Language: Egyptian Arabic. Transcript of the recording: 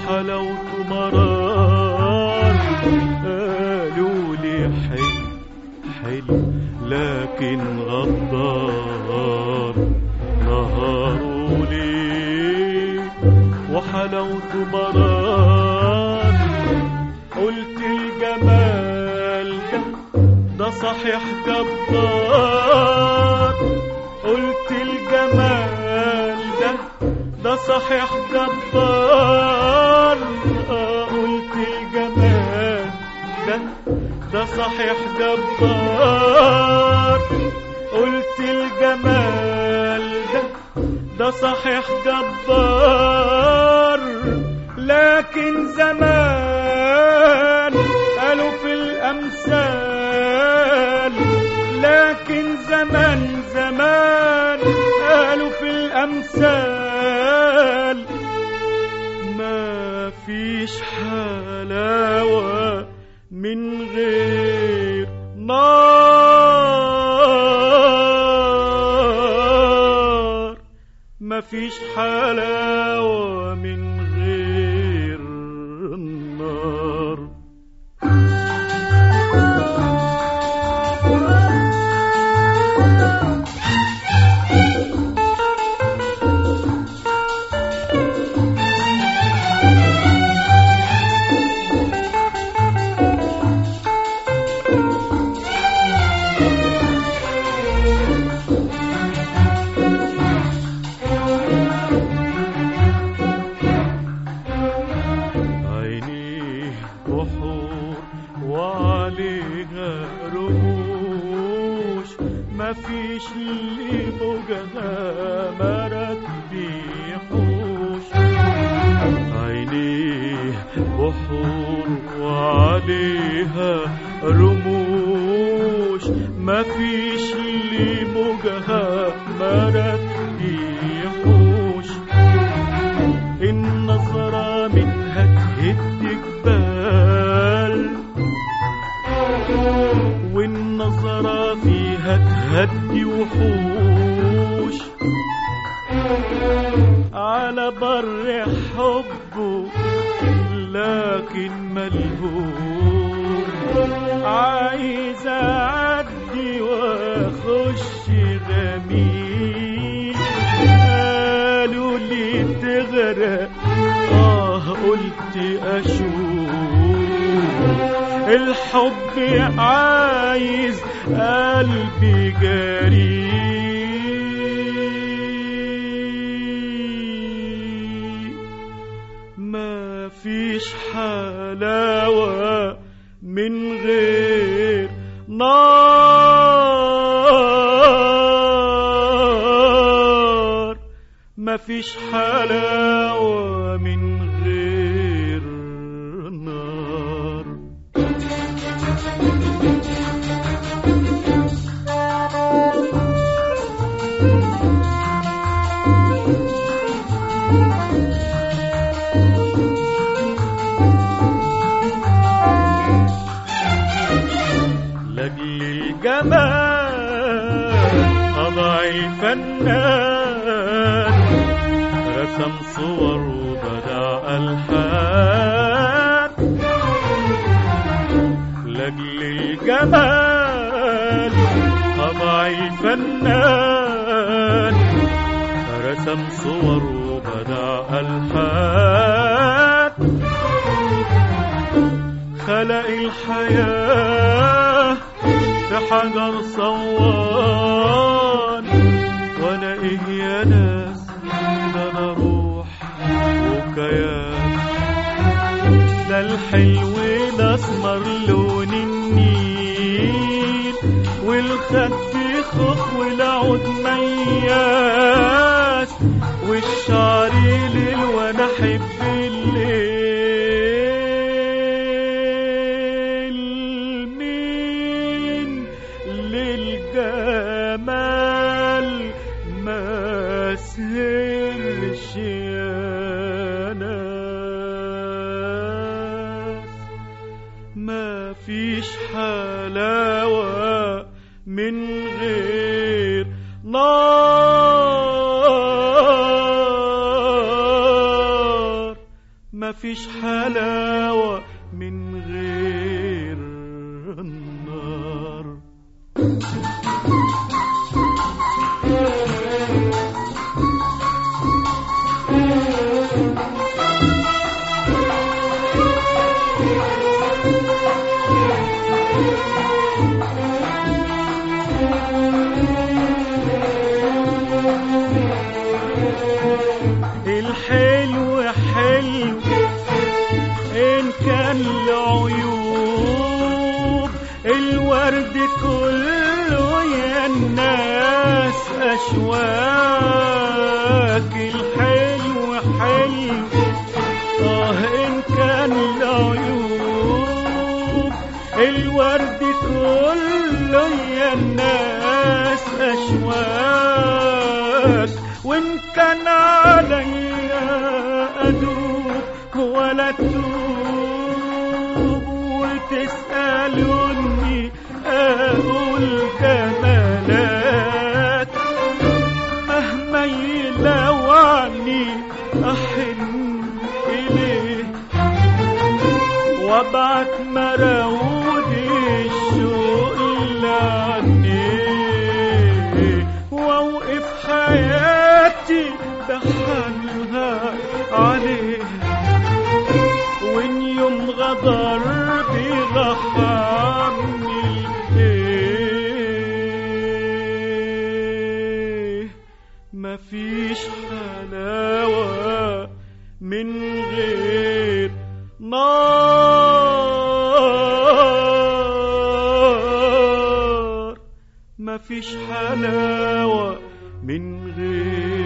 وحلاوته مرار قالوا لي حلو حلو لكن غدار نهاروا لي وحلاوته مرار قلت الجمال ده ده صحيح جبار قلت الجمال ده ده صحيح جبار آه قلت الجمال ده ده صحيح جبار قلت الجمال ده ده صحيح جبار لكن زمان قالوا في الأمثال لكن زمان زمان قالوا في الأمثال ما فيش حلاوة من غير نار ما فيش حلاوة من غير نار عينيه بحور وعليها رموش ما فيش اللي موجها مرك بيحوش عينيه بحور وعليها رموش ما فيش اللي موجها مرك بيحوش النظرة منها تهد جبال والنظرة فيها تهدي وحوش على بر حبه لكن ملهوم عايز اعدي واخش غميق قالوا لي تغرق اه قلت اشوف الحب عايز قلبي جريء ما فيش حلاوة من غير نار ما فيش حلاوة من غير نار لأجل الجمال أضع الفنان رسم صور وبدع ألحان لأجل الجمال أضع الفنان رسم صور وبدع ألحان خلق الحياة في حجر صوان وانا ايه يا ناس ده انا روح وكيان ده الحلو الاسمر لون النيل والخد خخ والعود مياس والشعر ليل وانا احب الليل مين للجمال ما سهرش يا ناس ما فيش حلاوة من غير نار ما مفيش حلاوة من غير النار الحلو حلو إن كان له عيوب الورد كله يا الناس أشواك الحلو حلو آه إن كان له عيوب الورد كله يا الناس أشواك وإن كان عليا أدوب ولا تدوب وتسألوني أقول جمالات مهما يلوعني أحن إليه وابعت مراودي الشوق اللي عني واوقف حياتي بحالها عليه وان يوم غدر بيرحمني ايه مفيش حلاوة من غير نار مفيش حلاوة من غير